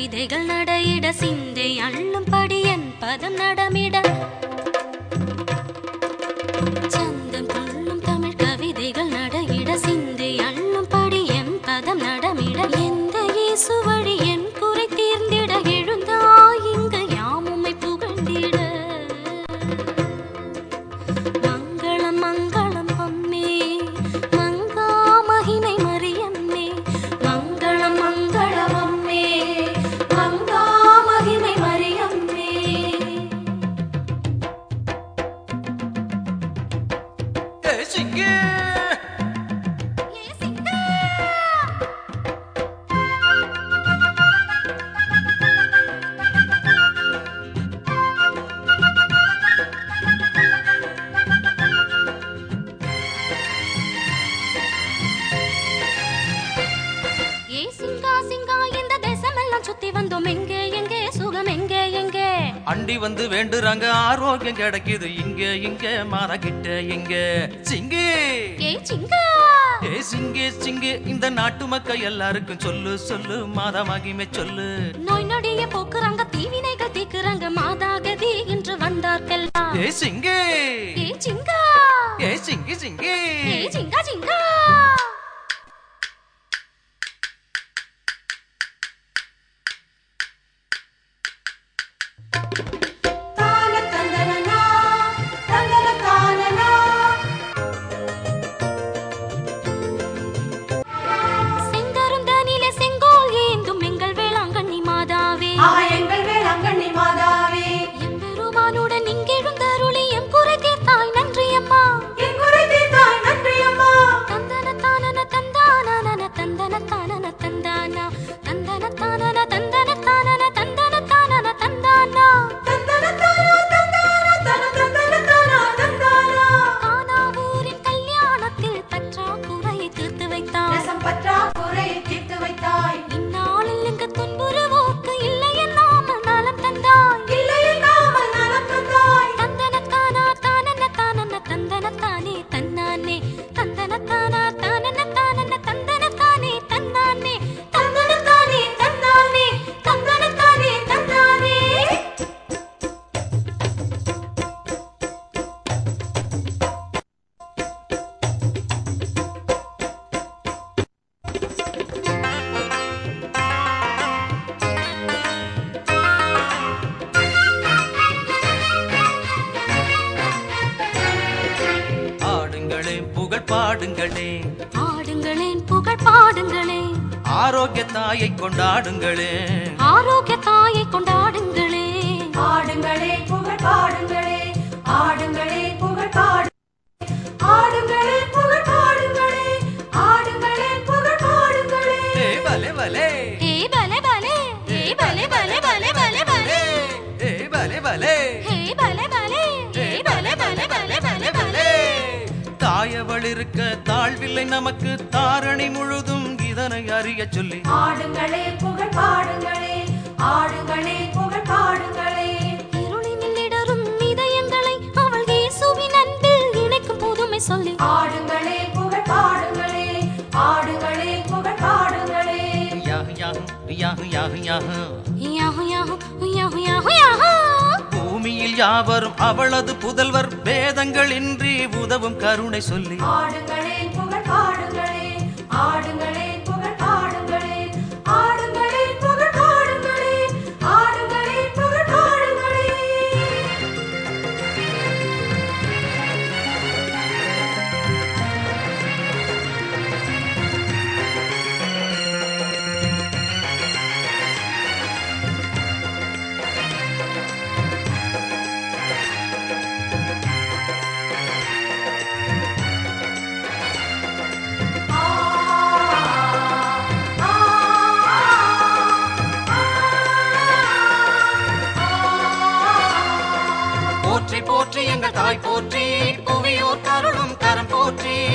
கவிதைகள் நடையிட சிந்தை அள்ளும்படி என் பதம் நடமிட சந்தம் துள்ளும் தமிழ் கவிதைகள் நடையிட சிந்தை அள்ளும்படி என் பதம் நடமிட எந்த இயேசு வழி என் குறை தீர்ந்திட எழுந்தாய் இங்கு யாமுமை புகழ்ந்திட மங்களம் மங்களம் அம்மே மங்கா மகிமை மரியம்மே மங்களம் மங்களம் அம்மே மங்கா மகிமை மரியம்மே ஏ சிங்கி ஏ சிங்கா சிங்கா இந்த தேசமெல்லாம் சுத்தி வந்தோம் எங்கே எங்கே சுகம் எங்கே எங்கே அண்டி வந்து வேண்டுறாங்க ஆரோக்கியம் கிடைக்குது இங்க இங்க மாறகிட்ட இங்க சிங்கி ஏ சிங்கா ஏ சிங்கி சிங்கி இந்த நாட்டு மக்கள் எல்லாருக்கும் சொல்லு சொல்லு மாதா மகிமை சொல்லு நோய் நொடிய போக்குறாங்க தீவினைகள் தீக்குறாங்க மாதாகதி இன்று வந்தார்க்கெல்லாம் ஏ சிங்கி ஏ சிங்கா ஏ சிங்கி சிங்கி ஏ சிங்கா சிங்கா தான தந்தனனா தந்தன தானனா செங்கருந்தனிலே செங்கோல் ஏந்தும் எங்கள் வேளாங்கண்ணி மாதாவே ஆ எங்கள் வேளாங்கண்ணி மாதாவே எம்பெருமானுடன் இங்கெழுந்தருளி எம் குறை தீர்த்தாய் நன்றி அம்மா என் குறை தீர்த்தாய் நன்றி அம்மா தந்தன தானன தந்தானன தந்தன தானன தந்தானா தந்தன தானன தந்தன தானன தந்தன தானன தந்தானா தந்தன தானா தந்தானா தன தந்தன தானா தந்தானா கானாவூரின் கல்யாணத்தில் பற்றாக்குறையை தீர்த்து வைத்தாய் ரசம் பற்றா குறையை தீர்த்து வைத்தாய் இந்நாளில் இங்கு துன்புறுவோக்கு இல்லை என்னாமல் நலம் தந்தாய் இல்லை என்னாமல் நலம் தந்தாய் தந்தன தானா தானன தானன தந்தன தானே தன்னானே தந்தன தானா தானன தானன தந்தன தானே தன்னானே தந்தன தானே தந்தானே தந்தன தானே தந்தானே ஆடுங்களே புகழ் பாடுங்களே ஆடுங்களேன் புகழ் பாடுங்களே ஆரோக்கிய தாயை கொண்டாடுங்களே ஆரோக்கிய தாயை கொண்டாடுங்களே ஆடுங்களே புகழ் பாடுங்களே ஆடுங்களே புகழ் பாடு ஆடுங்களே புகழ் பாடுங்களே ஆடுங்களே புகழ் பாடுங்களே ஏ பலே பலே ஏ பலே பலே ஏ பலே பலே பலே பலே பலே ஏ பலே பலே ஏ பலே பலே ஏ பலே பலே பலே பலே பலே தாயவள் இருக்க தாழ்வில்லை நமக்கு தாரணி முழுதும் இதனை அறிய சொல்லி ஆடுங்களே புகழ் பாடுங்களே ஆடுங்களே புகழ் பாடுங்களே இருளினில் இடரும் இதயங்களை அவள் இயேசுவின் அன்பில் இணைக்கும் புதுமை சொல்லி ஆடுங்களே புகழ் பாடுங்களே ஆடுங்களே புகழ் பாடுங்களே யாஹு யாஹு யாஹு யாஹு யாஹு யாஹு யாஹு யாஹு யாஹு யாஹு பூமியில் யாவரும் அவளது புதல்வர் வேதங்கள் இன்றி உதவும் கருணை சொல்லி ஆடுங்களே புகழ் பாடுங்களே ஆடுங்களே புகழ் பாடுங்களே ஆடுங்களே புகழ் பாடுங்களே ஆடுங்களே புகழ் பாடுங்களே போற்றி போற்றி எங்கள் தாய் போற்றி புவியோர் கருளும் கரம் போற்றி